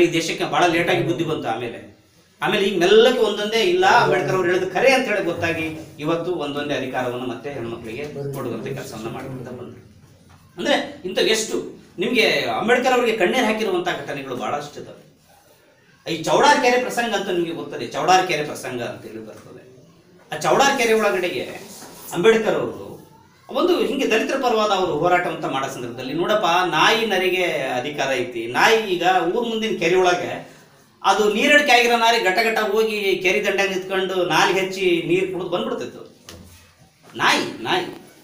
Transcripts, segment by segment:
ಈ ದೇಶಕ್ಕೆ ಬಹಳ ಲೇಟಾಗಿ ಬುದ್ಧಿ ಬಂತು ಆಮೇಲೆ ಆಮೇಲೆ ಈಗ ಮೆಲ್ಲಕ್ಕೆ ಒಂದೊಂದೇ ಇಲ್ಲ ಅಂಬೇಡ್ಕರ್ ಅವ್ರು ಹೇಳಿದ ಖರೆ ಅಂತ ಹೇಳಿ ಗೊತ್ತಾಗಿ ಇವತ್ತು ಒಂದೊಂದೇ ಅಧಿಕಾರವನ್ನು ಮತ್ತೆ ಹೆಣ್ಮಕ್ಳಿಗೆ ಕೊಡುವಂತೆ ಕೆಲಸವನ್ನ ಮಾಡ್ಕೊಳ್ತಾ ಬಂದ್ರು ಅಂದ್ರೆ ಇಂಥ ಎಷ್ಟು ನಿಮ್ಗೆ ಅಂಬೇಡ್ಕರ್ ಅವರಿಗೆ ಕಣ್ಣೀರು ಹಾಕಿರುವಂತಹ ಘಟನೆಗಳು ಬಹಳಷ್ಟು ಇದಾವೆ ಈ ಚೌಡಾರ್ ಕೆರೆ ಪ್ರಸಂಗ ಅಂತ ನಿಮಗೆ ಗೊತ್ತದೆ ಚೌಡಾರ್ ಕೆರೆ ಪ್ರಸಂಗ ಅಂತ ಹೇಳಿ ಬರ್ತದೆ ಆ ಚೌಡಾರ್ ಕೆರೆ ಒಳಗಡೆಗೆ ಅಂಬೇಡ್ಕರ್ ಅವರು ಒಂದು ಹಿಂಗೆ ದಲಿತರ ಪರವಾದ ಅವರು ಹೋರಾಟ ಅಂತ ಮಾಡೋ ಸಂದರ್ಭದಲ್ಲಿ ನೋಡಪ್ಪ ನಾಯಿ ನರಿಗೆ ಅಧಿಕಾರ ಐತಿ ನಾಯಿ ಈಗ ಊರ್ ಮುಂದಿನ ಕೆರೆ ಒಳಗೆ ಅದು ನೀರಡಿಕೆ ಆಗಿರೋ ನಾರಿ ಘಟ ಘಟ ಹೋಗಿ ಕೆರೆ ದಂಡ ನಿಂತ್ಕೊಂಡು ನಾಲಿಗೆ ಹಚ್ಚಿ ನೀರು ಕುಡಿದು ಬಂದ್ಬಿಡ್ತಿತ್ತು ನಾಯಿ ನಾಯಿ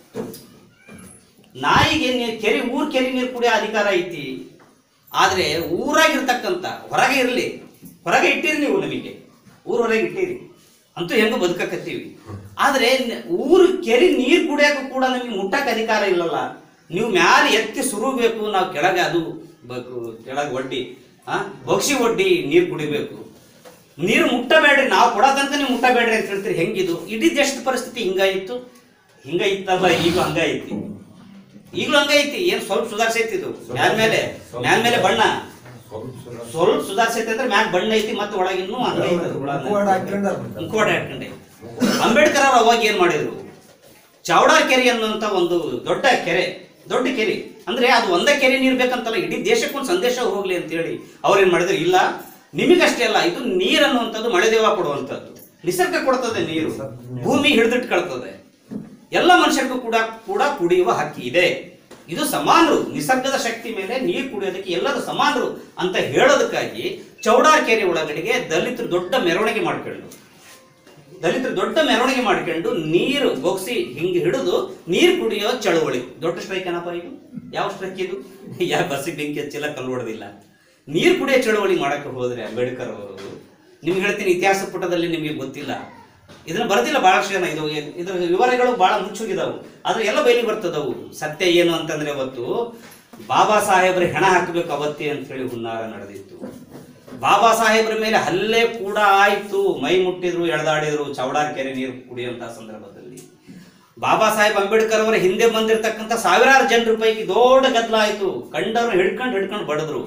ನಾಯಿಗೆ ನೀರು ಕೆರೆ ಊರ್ ಕೆರೆ ನೀರು ಕುಡಿಯೋ ಅಧಿಕಾರ ಐತಿ ಆದ್ರೆ ಊರಾಗಿರ್ತಕ್ಕಂಥ ಹೊರಗೆ ಇರಲಿ ಹೊರಗೆ ಇಟ್ಟಿರಿ ನೀವು ನಮಗೆ ಊರ್ ಹೊರಗೆ ಇಟ್ಟಿರಿ ಅಂತೂ ಹೆಂಗೋ ಬದುಕಕತ್ತೀವಿ ಆದ್ರೆ ನ- ಊರು ಕೆರೆ ನೀರು ಕುಡಿಯೋಕೆ ಕೂಡ ನಮಗೆ ಮುಟ್ಟಕ್ಕೆ ಅಧಿಕಾರ ಇಲ್ಲಲ್ಲ ನೀವು ಮ್ಯಾಲೆ ಎತ್ತಿ ಸುರುಬೇಕು ನಾವು ಕೆಳಗೆ ಅದು ಬೇಕು ಕೆಳಗೆ ಒಡ್ಡಿ ಆ ಬಗ್ಸಿ ಒಡ್ಡಿ ನೀರು ಕುಡಿಬೇಕು ನೀರು ಮುಟ್ಟಬೇಡ್ರಿ ನಾವು ಕೊಡೋ ತನಕ ನೀವು ಮುಟ್ಟಬೇಡ್ರಿ ಅಂತ ಹೇಳ್ತೀರಿ ಹೆಂಗಿದು ಇಡೀ ದೇಶದ ಪರಿಸ್ಥಿತಿ ಹಿಂಗಾಯಿತು ಹಿಂಗ ಇತ್ತಲ್ಲ ಈಗ ಹಂಗೈತಿ ಈಗಲೂ ಹಂಗೈತಿ ಏನ್ ಸ್ವಲ್ಪ ಸುಧಾರಿಸೈತಿ ಇದು ಮ್ಯಾಲ್ ಮೇಲೆ ಮ್ಯಾಲ್ ಮೇಲೆ ಬಣ್ಣ ಸ್ವಲ್ಪ ಸುಧಾರಿಸೈತಿ ಅಂದ್ರೆ ಮ್ಯಾಲ್ ಬಣ್ಣ ಐತಿ ಮತ್ತೆ ಒಳಗೆ ಇನ್ನೂ ಹಂಗೈತಿ ಅದು ಹುಳ. ಮುಖವಾಡ ಹಾಕ್ಕೊಂಡಾರ. ಮುಖವಾಡ ಹಾಕೊಂಡೆ ಅಂಬೇಡ್ಕರ್ ಅವ್ರು ಅವಾಗ ಏನ್ ಮಾಡಿದ್ರು ಚೌಡಾರ್ ಕೆರೆ ಅನ್ನುವಂತ ಒಂದು ದೊಡ್ಡ ಕೆರೆ ದೊಡ್ಡ ಕೆರೆ ಅಂದ್ರೆ ಅದು ಒಂದೇ ಕೆರೆ ನೀರ್ ಬೇಕಂತಲ್ಲ ಇಡೀ ದೇಶಕ್ಕೆ ಒಂದು ಸಂದೇಶ ಹೋಗ್ಲಿ ಅಂತ ಹೇಳಿ ಅವ್ರೇನ್ ಮಾಡಿದ್ರು ಇಲ್ಲ ನಿಮಗಷ್ಟೇ ಅಲ್ಲ ಇದು ನೀರ್ ಅನ್ನುವಂಥದ್ದು ಮಳೆ ದೇವ ಕೊಡುವಂಥದ್ದು ನಿಸರ್ಗ ಕೊಡ್ತದೆ ನೀರು ಭೂಮಿ ಹಿಡಿದಿಟ್ಕೊಳ್ತದೆ ಎಲ್ಲ ಮನುಷ್ಯರಿಗೂ ಕೂಡ ಕೂಡ ಕುಡಿಯುವ ಹಕ್ಕಿ ಇದೆ ಇದು ಸಮಾನರು ನಿಸರ್ಗದ ಶಕ್ತಿ ಮೇಲೆ ನೀರು ಕುಡಿಯೋದಕ್ಕೆ ಎಲ್ಲರೂ ಸಮಾನರು ಅಂತ ಹೇಳೋದಕ್ಕಾಗಿ ಚೌಡಾರ್ ಕೆರೆ ಒಳಗಡೆಗೆ ದಲಿತರು ದೊಡ್ಡ ಮೆರವಣಿಗೆ ಮಾಡ್ಕೊಂಡು ದಲಿತರು ದೊಡ್ಡ ಮೆರವಣಿಗೆ ಮಾಡ್ಕೊಂಡು ನೀರು ಬೊಗ್ಸಿ ಹಿಂಗೆ ಹಿಡಿದು ನೀರು ಕುಡಿಯೋ ಚಳುವಳಿ ದೊಡ್ಡ ಸ್ಟ್ರೈಕ್ ಏನಪ್ಪ ಇದು ಯಾವ ಸ್ಟ್ರೈಕ್ ಇದು ಯಾವ ಬಸ್ಸಿಗೆ ಬೆಂಕಿ ಹಚ್ಚಿಲ್ಲ ಕಲ್ಲು ಹೊಡೆದಿಲ್ಲ ನೀರು ಕುಡಿಯೋ ಚಳುವಳಿ ಮಾಡಕ್ಕೆ ಹೋದ್ರೆ ಅಂಬೇಡ್ಕರ್ ಅವರು ನಿಮ್ಗೆ ಹೇಳ್ತೀನಿ ಇತಿಹಾಸ ಪುಟದಲ್ಲಿ ನಿಮಗೆ ಗೊತ್ತಿಲ್ಲ ಇದನ್ನ ಬರ್ದಿಲ್ಲ ಬಹಳಷ್ಟು ಜನ ಇದು ಇದ್ರ ವಿವರಗಳು ಬಹಳ ಮುಚ್ಚುಗಿದಾವು ಆದ್ರೆ ಎಲ್ಲ ಬಯಲಿಗೆ ಬರ್ತದವು ಸತ್ಯ ಏನು ಅಂತಂದ್ರೆ ಅವತ್ತು ಬಾಬಾ ಸಾಹೇಬ್ರ ಹೆಣ ಹಾಕಬೇಕು ಅವತ್ತೇ ಅಂತ ಹೇಳಿ ಹುನ್ನಾರ ನಡೆದಿತ್ತು ಬಾಬಾ ಸಾಹೇಬ್ರ ಮೇಲೆ ಹಲ್ಲೆ ಕೂಡ ಆಯ್ತು ಮೈ ಮುಟ್ಟಿದ್ರು ಎಳೆದಾಡಿದ್ರು ಚೌಡಾರ್ ಕೆರೆ ನೀರು ಕುಡಿಯುವಂತಹ ಸಂದರ್ಭದಲ್ಲಿ ಬಾಬಾ ಸಾಹೇಬ್ ಅಂಬೇಡ್ಕರ್ ಅವರ ಹಿಂದೆ ಬಂದಿರತಕ್ಕಂಥ ಸಾವಿರಾರು ಜನರ ಪೈಕಿ ದೊಡ್ಡ ಗದ್ದಲ ಆಯ್ತು ಕಂಡವ್ರು ಹಿಡ್ಕೊಂಡು ಹಿಡ್ಕೊಂಡು ಬಡದ್ರು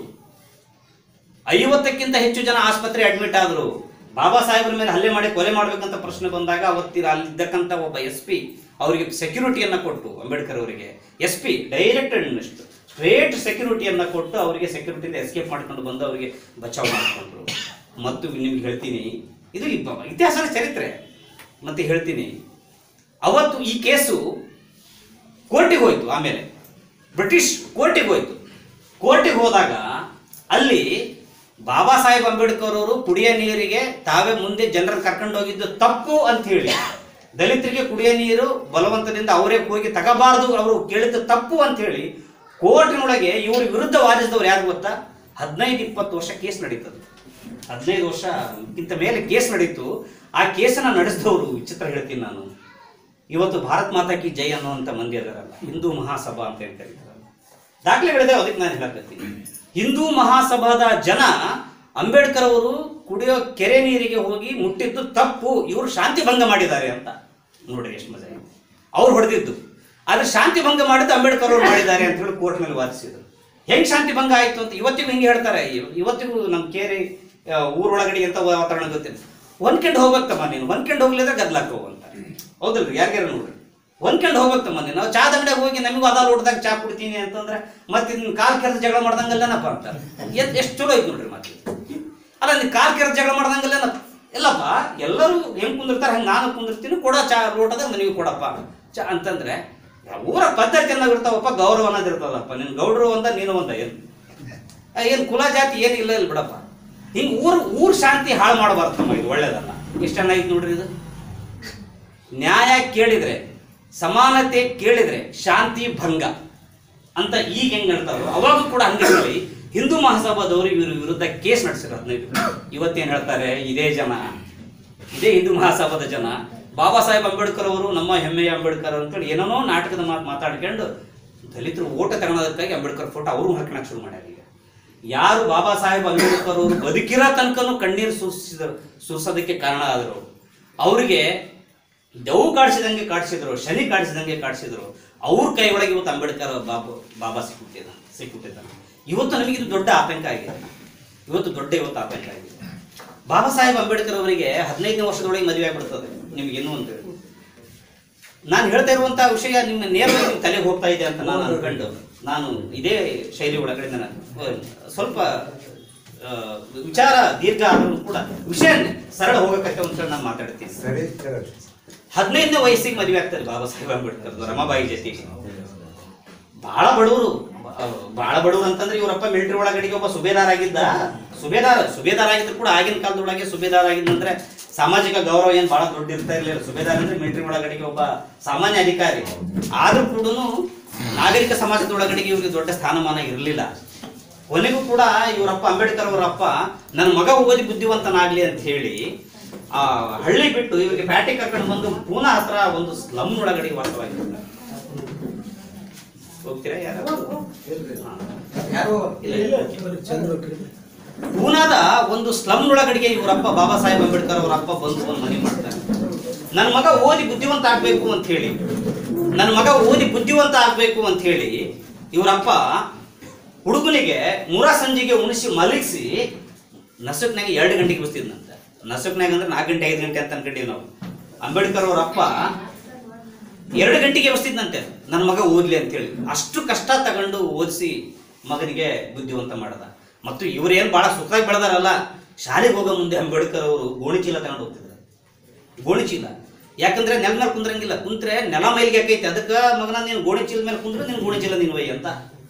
ಐವತ್ತಕ್ಕಿಂತ ಹೆಚ್ಚು ಜನ ಆಸ್ಪತ್ರೆ ಅಡ್ಮಿಟ್ ಆದ್ರು ಬಾಬಾ ಸಾಹೇಬ್ರ ಮೇಲೆ ಹಲ್ಲೆ ಮಾಡಿ ಕೊಲೆ ಮಾಡ್ಬೇಕಂತ ಪ್ರಶ್ನೆ ಬಂದಾಗ ಅವತ್ತಿರ ಅಲ್ಲಿದ್ದಕ್ಕಂಥ ಒಬ್ಬ ಎಸ್ ಪಿ ಅವರಿಗೆ ಸೆಕ್ಯೂರಿಟಿಯನ್ನ ಕೊಟ್ಟು ಅಂಬೇಡ್ಕರ್ ಅವರಿಗೆ ಎಸ್ ಪಿ ಡೈರೆಕ್ಟ್ ಸ್ಟ್ರೇಟ್ ಸೆಕ್ಯೂರಿಟಿಯನ್ನ ಕೊಟ್ಟು ಅವರಿಗೆ ಸೆಕ್ಯೂರಿಟಿಯಿಂದ ಎಸ್ಕೇಪ್ ಮಾಡ್ಕೊಂಡು ಬಂದು ಅವರಿಗೆ ಬಚಾವ್ ಮಾಡಿಕೊಂಡ್ರು ಮತ್ತು ನಿಮ್ಗೆ ಹೇಳ್ತೀನಿ ಇದು ಇಬ್ಬ- ಇತಿಹಾಸದ ಚರಿತ್ರೆ ಮತ್ತೆ ಹೇಳ್ತೀನಿ ಅವತ್ತು ಈ ಕೇಸು ಕೋರ್ಟಿಗೆ ಹೋಯ್ತು ಆಮೇಲೆ ಬ್ರಿಟಿಷ್ ಕೋರ್ಟಿಗೆ ಹೋಯ್ತು ಕೋರ್ಟಿಗೆ ಹೋದಾಗ ಅಲ್ಲಿ ಬಾಬಾ ಸಾಹೇಬ್ ಅಂಬೇಡ್ಕರ್ ಅವರು ಕುಡಿಯೋ ನೀರಿಗೆ ತಾವೇ ಮುಂದೆ ಜನರನ್ನು ಕರ್ಕೊಂಡು ಹೋಗಿದ್ದು ತಪ್ಪು ಅಂತ ಹೇಳಿ ದಲಿತರಿಗೆ ಕುಡಿಯೋ ನೀರು ಬಲವಂತದಿಂದ ಅವರೇ ಹೋಗಿ ತಗಬಾರದು ಅವರು ಕೇಳಿದ್ದು ತಪ್ಪು ಅಂತ ಹೇಳಿ ಕೋರ್ಟಿನೊಳಗೆ ಇವ್ರ ವಿರುದ್ಧ ವಾದಿಸಿದವ್ರು ಯಾರು ಗೊತ್ತಾ ಹದಿನೈದು ಇಪ್ಪತ್ತು ವರ್ಷ ಕೇಸ್ ನಡೀತದೆ ಹದಿನೈದು ವರ್ಷಕ್ಕಿಂತ ಮೇಲೆ ಕೇಸ್ ನಡೀತು ಆ ಕೇಸನ್ನ ನಡೆಸಿದವರು ವಿಚಿತ್ರ ಹೇಳ್ತೀನಿ ನಾನು ಇವತ್ತು ಭಾರತ್ ಮಾತಾ ಕಿ ಜೈ ಅನ್ನುವಂಥ ಮಂದಿ ಅದರಲ್ಲ ಹಿಂದೂ ಮಹಾಸಭಾ ಅಂತ ಹೇಳಿ ಕರೀತಾರಲ್ಲ ದಾಖಲೆಗಳಿದೆ ಅದಕ್ಕೆ ನಾನು ಹೇಳಕತ್ತೀನಿ ಹಿಂದೂ ಮಹಾಸಭಾದ ಜನ ಅಂಬೇಡ್ಕರ್ ಅವರು ಕುಡಿಯೋ ಕೆರೆ ನೀರಿಗೆ ಹೋಗಿ ಮುಟ್ಟಿದ್ದು ತಪ್ಪು ಇವರು ಶಾಂತಿ ಭಂಗ ಮಾಡಿದ್ದಾರೆ ಅಂತ ನೋಡ್ರಿ ಎಷ್ಟು ಮಜಾ ಇದೆ. ಅವ್ರು ಹೊಡೆದಿದ್ದು ಆದ್ರೆ ಶಾಂತಿ ಭಂಗ ಮಾಡಿದ್ದು ಅಂಬೇಡ್ಕರ್ ಅವರು ಮಾಡಿದ್ದಾರೆ ಅಂತ ಹೇಳಿ ಕೋರ್ಟ್ ಮೇಲೆ ವಾದಿಸಿದ್ರು ಹೆಂಗ್ ಶಾಂತಿ ಭಂಗ ಆಯ್ತು ಅಂತ ಇವತ್ತಿಗೂ ಹಿಂಗೆ ಹೇಳ್ತಾರೆ ಇವ್- ಇವತ್ತಿಗೂ ನಮ್ಮ ಕೇರಿ ಆ, ಊರೊಳಗಡೆ ಅಂತ ವಾತಾವರಣ ಗೊತ್ತಿಲ್ಲ ಹೊಂದ್ಕೊಂಡು ಹೋಗ್ಬೇಕಮ್ಮ ನೀನು ಹೊಂದ್ಕೊಂಡು ಹೋಗ್ಲಿದ್ರೆ ಗದ್ಲಾಕ್ ಹೋಗಂತಾರೆ ಹೌದಲ್ರಿ ಯಾರ್ಯಾರ ನೋಡ್ರಿ ಹೊಂದ್ಕೊಂಡು ಹೋಗ್ಬೇಕಮ್ಮ ನೀನು ನಾವು ಚಾದ ಅಂಗಡಿಯಾಗ ಹೋಗಿ ನಮಗೂ ಅದ ಲೋಟದಾಗ ಚಾ ಕುಡ್ತೀನಿ ಅಂತಂದ್ರೆ ಮತ್ತೆ ನಿನ್ ಕಾಲ್ ಕೆರೆದ ಜಗಳ ಮಾಡ್ದಂಗಲ್ಲೇನಪ್ಪ ಅಂತಾರೆ ಎತ್ ಎಷ್ಟು ಚಲೋ ಐತೆ ನೋಡ್ರಿ ಮತ್ತೆ ಅಲ್ಲ ನೀ ಕಾಲ್ ಕೆರೆದ ಜಗಳ ಮಾಡ್ದಂಗಲ್ಲೇನ ಇಲ್ಲಪ್ಪ ಎಲ್ಲರೂ ಹೆಂಗ್ ಕುಂದಿರ್ತಾರೆ ಹಂಗೆ ನಾನು ಕುಂದಿರ್ತೀನಿ ಕೊಡೋ ಚಾ ಲೋಟದಾಗ ನನಗೆ ಕೊಡಪ್ಪ ಚಾ ಅಂತಂದ್ರೆ ಊರ ಪದ್ಧತಿ ಅನ್ನೋದಿರ್ತಾವಪ್ಪ ಗೌರವ ಅನ್ನೋದಿರ್ತದಪ್ಪ ನಿನ್ ಗೌಡ್ರು ಒಂದ ನೀನು ಒಂದ ಏನು ಏನು ಕುಲ ಜಾತಿ ಏನು ಇಲ್ಲ ಇಲ್ಲ ಬಿಡಪ್ಪ ಹಿಂಗೆ ಊರ್ ಊರ್ ಶಾಂತಿ ಹಾಳು ಮಾಡಬಾರ್ದಮ್ಮ ಇದು ಒಳ್ಳೇದಲ್ಲ ಎಷ್ಟು ಚೆನ್ನಾಗಿತ್ತು ನೋಡ್ರಿ ಇದು ನ್ಯಾಯ ಕೇಳಿದ್ರೆ ಸಮಾನತೆ ಕೇಳಿದ್ರೆ ಶಾಂತಿ ಭಂಗ ಅಂತ ಈಗ ಹೆಂಗ್ ಹೇಳ್ತಾರೋ ಅವಾಗ ಕೂಡ ಹಂಗೆ ಹೇಳಿ ಹಿಂದೂ ಮಹಾಸಭಾದವರು ಇವ್ರ ವಿರುದ್ಧ ಕೇಸ್ ನಡೆಸಿದ್ರು ಹದಿನೈದು ಇವತ್ತೇನ್ ಹೇಳ್ತಾರೆ ಇದೇ ಜನ ಇದೇ ಹಿಂದೂ ಮಹಾಸಭಾದ ಜನ ಬಾಬಾ ಸಾಹೇಬ್ ಅಂಬೇಡ್ಕರ್ ಅವರು ನಮ್ಮ ಹೆಮ್ಮೆಯ ಅಂಬೇಡ್ಕರ್ ಅಂತೇಳಿ ಏನೇನೋ ನಾಟಕದ ಮಾತು ಮಾತಾಡ್ಕೊಂಡು ದಲಿತರು ಓಟ ತಗೊಳೋದಕ್ಕಾಗಿ ಅಂಬೇಡ್ಕರ್ ಫೋಟೋ ಅವರು ಹಾಕೋಣಕ್ಕೆ ಶುರು ಮಾಡ್ಯಾರ ಈಗ ಯಾರು ಬಾಬಾ ಸಾಹೇಬ್ ಅಂಬೇಡ್ಕರ್ ಅವರು ಬದುಕಿರೋ ತನಕನೂ ಕಣ್ಣೀರು ಸೂಸಿದ ಸೂಸೋದಕ್ಕೆ ಕಾರಣ ಆದರು ಅವರಿಗೆ ದೆವ್ವು ಕಾಡಿಸಿದಂಗೆ ಕಾಡಿಸಿದ್ರು ಶನಿ ಕಾಡಿಸಿದಂಗೆ ಕಾಡಿಸಿದ್ರು ಅವ್ರ ಕೈ ಒಳಗೆ ಇವತ್ತು ಅಂಬೇಡ್ಕರ್ ಬಾಬು ಬಾಬಾ ಸಿಕ್ಕಿಬಿಟ್ಟಿದ ಸಿಕ್ಕಿಬಿಟ್ಟಿದ್ದಾನೆ ಇವತ್ತು ನಮಗೆ ಇದು ದೊಡ್ಡ ಆತಂಕ ಆಗಿದೆ ಇವತ್ತು ದೊಡ್ಡ ಇವತ್ತು ಆತಂಕ ಆಗಿದೆ ಬಾಬಾ ಸಾಹೇಬ್ ಅಂಬೇಡ್ಕರ್ ಅವರಿಗೆ ಹದಿನೈದನೇ ವರ್ಷದೊಳಗೆ ಮದುವೆ ಆಗ್ಬಿಡ್ತದೆ ನಿಮ್ಗೆ ಇನ್ನೂ ಅಂತ ಹೇಳಿ ನಾನು ಹೇಳ್ತಾ ಇರುವಂತ ವಿಷಯ ನಿಮ್ಮ ನೇರವಾಗಿ ನಿಮ್ಮ ತಲೆಗೆ ಹೋಗ್ತಾ ಇದೆ ಅಂತ ನಾನು ಅನ್ಕೊಂಡು ನಾನು ಇದೇ ಶೈಲಿ ಒಳಗಡೆ ನಾನು ಅಹ್, ಸ್ವಲ್ಪ ಆ, ವಿಚಾರ ದೀರ್ಘ ಆದರೂ ಕೂಡ ವಿಷಯ ಸರಳ ಹೋಗಕ್ಕೆ ಅಂತ ನಾನು ಮಾತಾಡ್ತೀನಿ ಸರಿ ಹೇಳಿ. ಹದಿನೈದನೇ ವಯಸ್ಸಿಗೆ ಮದುವೆ ಆಗ್ತಾರೆ ಬಾಬಾ ಸಾಹೇಬ್ ಅಂಬೇಡ್ಕರ್ ರಮಾಬಾಯಿ ಜೊತೆಗೆ ಬಹಳ ಬಡವರು ಬಹಳ ಬಡವರು ಅಂತಂದ್ರೆ ಇವರಪ್ಪ ಮಿಲಿಟರಿ ಒಳಗಡೆಗೆ ಒಬ್ಬ ಸುಬೇದಾರ್ ಆಗಿದ್ದ ಸುಬೇದಾರ್ ಸುಬೇದಾರ್ ಆಗಿದ್ರು ಕೂಡ ಆಗಿನ ಕಾಲದೊಳಗೆ ಸುಬೇದಾರ್ ಆಗಿದ್ದಂದ್ರೆ ಸಾಮಾಜಿಕ ಗೌರವ ಏನ್ ಬಹಳ ದೊಡ್ಡ ಇರ್ತಾ ಇರಲಿಲ್ಲ ಸುಬೇದಾರ್ ಅಂದ್ರೆ ಮಿಲಿಟರಿ ಒಳಗಡೆಗೆ ಒಬ್ಬ ಸಾಮಾನ್ಯ ಅಧಿಕಾರಿ ಆದ್ರೂ ಕೂಡ ನಾಗರಿಕ ಸಮಾಜದೊಳಗಡೆಗೆ ಇವ್ರಿಗೆ ದೊಡ್ಡ ಸ್ಥಾನಮಾನ ಇರಲಿಲ್ಲ ಕೊನೆಗೂ ಕೂಡ ಇವರಪ್ಪ ಅಂಬೇಡ್ಕರ್ ಅವರಪ್ಪ ನನ್ನ ಮಗ ಓದಿ ಬುದ್ಧಿವಂತನಾಗ್ಲಿ ಅಂತ ಹೇಳಿ ಆ ಹಳ್ಳಿ ಬಿಟ್ಟು ಇವರಿಗೆ ಪ್ಯಾಟಿ ಕರ್ಕೊಂಡು ಬಂದು ಪೂನಾ ಹತ್ರ ಒಂದು ಸ್ಲಮ್ ಒಳಗಡೆ ವಾಸವಾಗಿರ್ತಾರೆ ಹೋಗ್ತೀರಾ ಯಾರು ಯಾರು ಪೂನಾದ ಒಂದು ಸ್ಲಮ್ ಒಳಗಡೆಗೆ ಇವರಪ್ಪ ಬಾಬಾ ಸಾಹೇಬ್ ಅಂಬೇಡ್ಕರ್ ಅವರ ಅಪ್ಪ ಬಂದು ಒಂದು ಮನೆ ಮಾಡ್ತಾರೆ ನನ್ನ ಮಗ ಓದಿ ಬುದ್ಧಿವಂತ ಆಗ್ಬೇಕು ಅಂತ ಹೇಳಿ ನನ್ನ ಮಗ ಓದಿ ಬುದ್ಧಿವಂತ ಆಗ್ಬೇಕು ಅಂತ ಹೇಳಿ ಇವರಪ್ಪ ಹುಡುಗನಿಗೆ ಮುರ ಸಂಜೆಗೆ ಉಣಿಸಿ ಮಲಗಿಸಿ ನಸುಕ್ನಾಗ ಎರಡು ಗಂಟೆಗೆ ಬಸ್ತಿದ್ನಂತೆ ನಸುಕ್ನಾಗ ಅಂದ್ರೆ ನಾಲ್ಕು ಗಂಟೆ ಐದು ಗಂಟೆ ಅಂತ ಅನ್ಕೊಂಡಿವಿ ನಾವು ಅಂಬೇಡ್ಕರ್ ಅವರ ಅಪ್ಪ ಎರಡು ಗಂಟೆಗೆ ಬಸ್ತಿದ್ನಂತೆ ನನ್ನ ಮಗ ಓದ್ಲಿ ಅಂತೇಳಿ ಅಷ್ಟು ಕಷ್ಟ ತಗೊಂಡು ಓದಿಸಿ ಮಗನಿಗೆ ಬುದ್ಧಿವಂತ ಮಾಡದ ಮತ್ತು ಇವ್ರೇನು ಬಹಳ ಸುಖವಾಗಿ ಬೆಳೆದಾರಲ್ಲ ಶಾಲೆಗೆ ಹೋಗೋ ಮುಂದೆ ಅಂಬೇಡ್ಕರ್ ಅವರು ಗೋಣಿಚೀಲ ತಗೊಂಡು ಹೋಗ್ತಿದ್ರು ಗೋಣಿಚೀಲ ಯಾಕಂದ್ರೆ ನೆಲ ಮೇಲೆ ಕುಂದ್ರಂಗಿಲ್ಲ ಕುಂತ್ರೆ ನೆಲ ಮೈಲಿಗೆ ಯಾಕೈತಿ ಅದಕ್ಕೆ ಮಗನ ನೀನು ಗೋಣಿಚೀಲ ಮೇಲೆ ಕುಂದ್ರೆ ನೀನು ಗೋಣಿಚೀಲ ನೀನು ಒಯ್ಯಿ ಅಂತ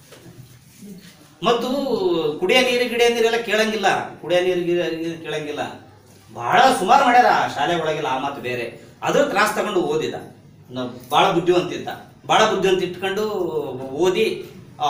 ಮತ್ತು ಕುಡಿಯೋ ನೀರು ಗಿಡಿಯೋ ನೀರೆಲ್ಲ ಕೇಳಂಗಿಲ್ಲ ಕುಡಿಯೋ ನೀರು ಗಿಡಿಯೋ ನೀರು ಕೇಳಂಗಿಲ್ಲ ಬಹಳ ಸುಮಾರು ಮಾಡ್ಯಾರ ಆ ಶಾಲೆ ಒಳಗೆಲ್ಲ ಆ ಮಾತು ಬೇರೆ ಅದ್ರ ತ್ರಾಸ ತಗೊಂಡು ಓದಿದ ನ- ಬಹಳ ಬುದ್ಧಿವಂತ ಇದ್ದ ಬಹಳ ಬುದ್ಧಿವಂತ ಇಟ್ಕೊಂಡು ಓದಿ ಆ,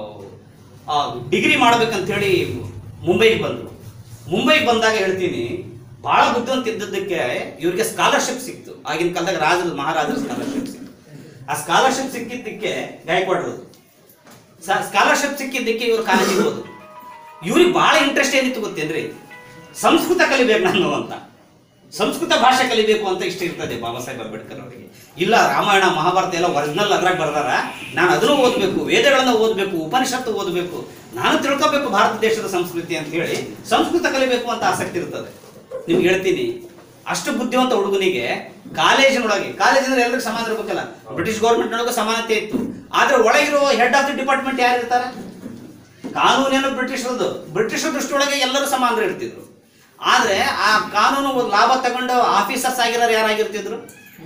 ಆ ಡಿಗ್ರಿ ಮಾಡ್ಬೇಕಂತ ಹೇಳಿ ಮುಂಬೈಗೆ ಬಂದರು ಮುಂಬೈಗೆ ಬಂದಾಗ ಹೇಳ್ತೀನಿ ಬಹಳ ಬುದ್ಧಿವಂತ ಇದ್ದದ್ದಕ್ಕೆ ಇವ್ರಿಗೆ ಸ್ಕಾಲರ್ಶಿಪ್ ಸಿಕ್ತು ಆಗಿನ ಕಾಲದಾಗ ರಾಜರ ಮಹಾರಾಜರ ಸ್ಕಾಲರ್ಶಿಪ್ ಸಿಕ್ತು ಆ ಸ್ಕಾಲರ್ಶಿಪ್ ಸಿಕ್ಕಿದ್ದಕ್ಕೆ ಗಾಯಕ್ವಾಡ್ರದು ಸ್ಕಾಲರ್ಶಿಪ್ ಸಿಕ್ಕಿದ್ದಕ್ಕೆ ಇವರು ಕಾಲೇಜಿಗೆ ಹೋದ್ರು ಇವ್ರಿಗೆ ಬಹಳ ಇಂಟ್ರೆಸ್ಟ್ ಏನಿತ್ತು ಗೊತ್ತೇನ್ರಿ ಸಂಸ್ಕೃತ ಕಲಿಬೇಕು ನಾನು ಅಂತ ಸಂಸ್ಕೃತ ಭಾಷೆ ಕಲಿಬೇಕು ಅಂತ ಇಷ್ಟ ಇರ್ತದೆ ಬಾಬಾ ಸಾಹೇಬ್ ಅಂಬೇಡ್ಕರ್ ಅವರಿಗೆ ಇಲ್ಲ ರಾಮಾಯಣ ಮಹಾಭಾರತ ಎಲ್ಲ ಒರಿಜಿನಲ್ ಅದ್ರಾಗ ಬರ್ದಾರ ನಾನು ಅದನ್ನು ಓದಬೇಕು ವೇದಗಳನ್ನ ಓದಬೇಕು ಉಪನಿಷತ್ತು ಓದಬೇಕು ನಾನು ತಿಳ್ಕೊಬೇಕು ಭಾರತ ದೇಶದ ಸಂಸ್ಕೃತಿ ಅಂತ ಹೇಳಿ ಸಂಸ್ಕೃತ ಕಲಿಬೇಕು ಅಂತ ಆಸಕ್ತಿ ಇರ್ತದೆ ನಿಮ್ಗೆ ಹೇಳ್ತೀನಿ ಅಷ್ಟು ಬುದ್ಧಿವಂತ ಹುಡುಗನಿಗೆ ಕಾಲೇಜಿನೊಳಗೆ ಕಾಲೇಜ್ ಅಂದ್ರೆ ಎಲ್ಲರಿಗೂ ಸಮಾನ ಇರ್ಬೇಕಲ್ಲ ಬ್ರಿಟಿಷ್ ಗೌರ್ಮೆಂಟ್ ನೊಳಗೆ ಸಮಾನತೆ ಇತ್ತು ಆದ್ರೆ ಒಳಗಿರೋ ಹೆಡ್ ಆಫ್ ದಿ ಡಿಪಾರ್ಟ್ಮೆಂಟ್ ಯಾರು ಇರ್ತಾರೆ ಕಾನೂನೇನು ಬ್ರಿಟಿಷರದು ಬ್ರಿಟಿಷರ ದೃಷ್ಟಿಯೊಳಗೆ ಎಲ್ಲರೂ ಸಮಾನರು ಇರ್ತಿದ್ರು ಆದ್ರೆ ಆ ಕಾನೂನು ಲಾಭ ತಗೊಂಡು ಆಫೀಸರ್ಸ್ ಆಗಿರೋರು ಯಾರಾಗಿರ್ತಿದ್ರು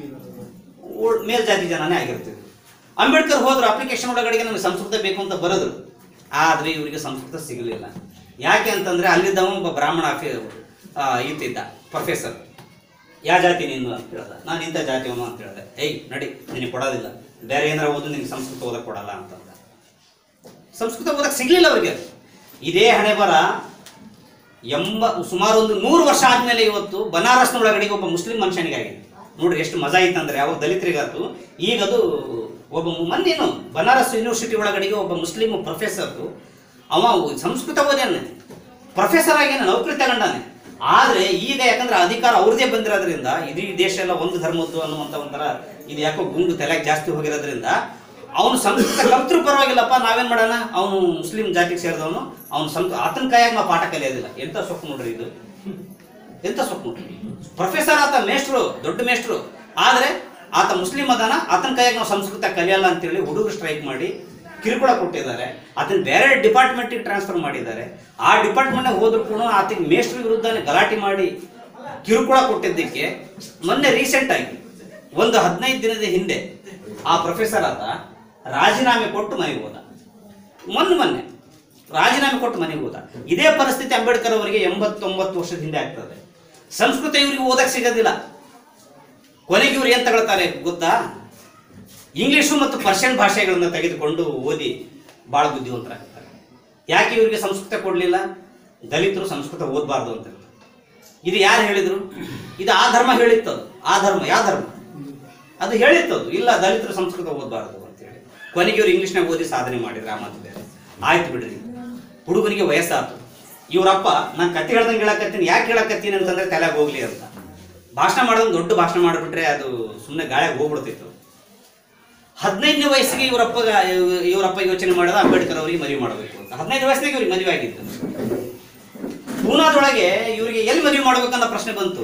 ಉಳ್- ಮೇಲ್ಜಾತಿ ಜನನೇ ಆಗಿರ್ತಿದ್ರು ಅಂಬೇಡ್ಕರ್ ಹೋದ್ರು ಅಪ್ಲಿಕೇಶನ್ ಒಳಗಡೆಗೆ ನಮಗೆ ಸಂಸ್ಕೃತ ಬೇಕು ಅಂತ ಬರೆದ್ರು ಆದ್ರೆ ಇವರಿಗೆ ಸಂಸ್ಕೃತ ಸಿಗಲಿಲ್ಲ ಯಾಕೆ ಅಂತಂದ್ರೆ ಅಲ್ಲಿದ್ದವ ಒಬ್ಬ ಬ್ರಾಹ್ಮಣ ಆಫೀ ಆ, ಇತ್ತಿದ್ದ ಪ್ರೊಫೆಸರ್ ಯಾವ ಜಾತಿ ನೀನು ಅಂತ ಹೇಳ್ದ ನಾನು ಇಂಥ ಜಾತಿಯವನು ಅಂತ ಹೇಳ್ದೆ ಏಯ್ ನಡಿ ನಿನಗೆ ಕೊಡೋದಿಲ್ಲ ಬೇರೆ ಏನಾರ ಓದು ನಿನಗೆ ಸಂಸ್ಕೃತ ಓದಕ್ಕೆ ಕೊಡಲ್ಲ ಅಂತಂದ ಸಂಸ್ಕೃತ ಓದಕ್ಕೆ ಸಿಗ್ಲಿಲ್ಲ ಅವ್ರಿಗೆ ಇದೇ ಹಣೆ ಬರ ಎಂಬ ಸುಮಾರು ಒಂದು ನೂರು ವರ್ಷ ಆದ್ಮೇಲೆ ಇವತ್ತು ಬನಾರಸ್ನ ಒಳಗಡೆ ಒಬ್ಬ ಮುಸ್ಲಿಂ ಮನುಷ್ಯನಿಗಾಗಿದೆ ನೋಡ್ರಿ ಎಷ್ಟು ಮಜಾ ಇತ್ತಂದ್ರೆ ಅವಾಗ ದಲಿತರಿಗಾತು ಈಗ ಅದು ಒಬ್ಬ ಮೊನ್ನೇನು ಬನಾರಸ್ ಯೂನಿವರ್ಸಿಟಿ ಒಳಗಡೆಗೆ ಒಬ್ಬ ಮುಸ್ಲಿಂ ಪ್ರೊಫೆಸರ್ ಅವ ಸಂಸ್ಕೃತ ಓದ್ಯಾನೆ ಪ್ರೊಫೆಸರ್ ಆಗ್ಯಾನ ನೌಕರಿ ತಗೊಂಡಾನೆ ಆದ್ರೆ ಈಗ ಯಾಕಂದ್ರೆ ಅಧಿಕಾರ ಅವ್ರದೇ ಬಂದಿರೋದ್ರಿಂದ ಇಡೀ ದೇಶ ಎಲ್ಲ ಒಂದು ಧರ್ಮದ್ದು ಅನ್ನುವಂತ ಒಂಥರ ಇದು ಯಾಕೋ ಗುಂಡು ತಲೆಗೆ ಜಾಸ್ತಿ ಹೋಗಿರೋದ್ರಿಂದ ಅವನು ಸಂಸ್ಕೃತ ಕಲ್ತ್ರು ಪರವಾಗಿಲ್ಲಪ್ಪ ನಾವೇನ್ ಮಾಡೋಣ ಅವನು ಮುಸ್ಲಿಂ ಜಾತಿಗೆ ಸೇರಿದವನು ಅವನು ಸಂತ ಆತನ ಕೈಯಾಗ ನಾವು ಪಾಠ ಕಲಿಯೋದಿಲ್ಲ ಎಂತ ಸೊಕ್ಕು ನೋಡ್ರಿ ಇದು ಎಂತ ಸೊಕ್ಕು ನೋಡ್ರಿ ಪ್ರೊಫೆಸರ್ ಆತ ಮೇಷ್ಟ್ರು ದೊಡ್ಡ ಮೇಷ್ಟ್ರು ಆದ್ರೆ ಆತ ಮುಸ್ಲಿಂ ಅದಾನ ಆತನ ಕೈಯಾಗ ನಾವು ಸಂಸ್ಕೃತ ಕಲಿಯಲ್ಲ ಅಂತೇಳಿ ಹುಡುಗರು ಸ್ಟ್ರೈಕ್ ಮಾಡಿ ಕಿರುಕುಳ ಕೊಟ್ಟಿದ್ದಾರೆ ಅದನ್ನ ಬೇರೆ ಡಿಪಾರ್ಟ್ಮೆಂಟಿಗೆ ಟ್ರಾನ್ಸ್ಫರ್ ಮಾಡಿದ್ದಾರೆ ಆ ಡಿಪಾರ್ಟ್ಮೆಂಟ್ ಹೋದ್ರು ಕೂಡ ಆತಗೆ ಮೇಷ್ಟ್ರ ವಿರುದ್ಧನೇ ಗಲಾಟೆ ಮಾಡಿ ಕಿರುಕುಳ ಕೊಟ್ಟಿದ್ದಕ್ಕೆ ಮೊನ್ನೆ ರೀಸೆಂಟ್ ಆಗಿ ಒಂದು ಹದಿನೈದು ದಿನದ ಹಿಂದೆ ಆ ಪ್ರೊಫೆಸರ್ ಆತ ರಾಜೀನಾಮೆ ಕೊಟ್ಟು ಮನೆಗೆ ಹೋದ ಮೊನ್ನೆ ಮೊನ್ನೆ ರಾಜೀನಾಮೆ ಕೊಟ್ಟು ಮನೆಗೆ ಹೋದ ಇದೇ ಪರಿಸ್ಥಿತಿ ಅಂಬೇಡ್ಕರ್ ಅವರಿಗೆ ಎಂಬತ್ತೊಂಬತ್ತು ವರ್ಷದ ಹಿಂದೆ ಆಗ್ತದೆ ಸಂಸ್ಕೃತ ಇವರಿಗೆ ಓದಕ್ಕೆ ಸಿಗೋದಿಲ್ಲ ಕೊನೆಗೆ ಇವ್ರು ಏನ್ ತಗೊಳ್ತಾರೆ ಗೊತ್ತಾ ಇಂಗ್ಲಿಷು ಮತ್ತು ಪರ್ಷಿಯನ್ ಭಾಷೆಗಳನ್ನ ತೆಗೆದುಕೊಂಡು ಓದಿ ಬಹಳ ಬುದ್ಧಿವಂತರಾಗ್ತಾರೆ ಯಾಕೆ ಇವರಿಗೆ ಸಂಸ್ಕೃತ ಕೊಡಲಿಲ್ಲ ದಲಿತರು ಸಂಸ್ಕೃತ ಓದಬಾರ್ದು ಅಂತ ಇದು ಯಾರು ಹೇಳಿದ್ರು ಇದು ಆ ಧರ್ಮ ಹೇಳಿತ್ತದು ಆ ಧರ್ಮ ಯಾವ ಧರ್ಮ ಅದು ಹೇಳಿತ್ತದು ಇಲ್ಲ ದಲಿತರು ಸಂಸ್ಕೃತ ಓದಬಾರ್ದು ಅಂತೇಳಿ ಕೊನೆಗೆ ಇವ್ರು ಇಂಗ್ಲಿಷ್ನಾಗ ಓದಿ ಸಾಧನೆ ಮಾಡಿದ್ರು ಆ ಮಾತು ಬೇರೆ ಆಯ್ತು ಬಿಡ್ರಿ ಹುಡುಗನಿಗೆ ವಯಸ್ಸಾತು ಇವ್ರಪ್ಪ ನಾನು ಕತೆ ಹೇಳ್ದಂಗೆ ಹೇಳಕತ್ತೀನಿ ಯಾಕೆ ಹೇಳಕತ್ತೀನಿ ಅಂತಂದ್ರೆ ತಲೆಗೆ ಹೋಗ್ಲಿ ಅಂತ ಭಾಷಣ ಮಾಡೋದು ದೊಡ್ಡ ಭಾಷಣ ಮಾಡಿಬಿಟ್ರೆ ಅದು ಸುಮ್ಮನೆ ಗಾಳಿಗೆ ಹೋಗ್ಬಿಡ್ತಿತ್ತು ಹದಿನೈದನೇ ವಯಸ್ಸಿಗೆ ಇವರಪ್ಪ ಇವರಪ್ಪ ಯೋಚನೆ ಮಾಡಿದ ಅಂಬೇಡ್ಕರ್ ಅವರಿಗೆ ಮದುವೆ ಮಾಡಬೇಕು ಅಂತ ಹದಿನೈದು ವಯಸ್ಸಿನಾಗ ಇವ್ರಿಗೆ ಮದುವೆ ಆಗಿತ್ತು ಪೂನಾದೊಳಗೆ ಇವರಿಗೆ ಎಲ್ಲಿ ಮದುವೆ ಮಾಡ್ಬೇಕನ್ನೋ ಪ್ರಶ್ನೆ ಬಂತು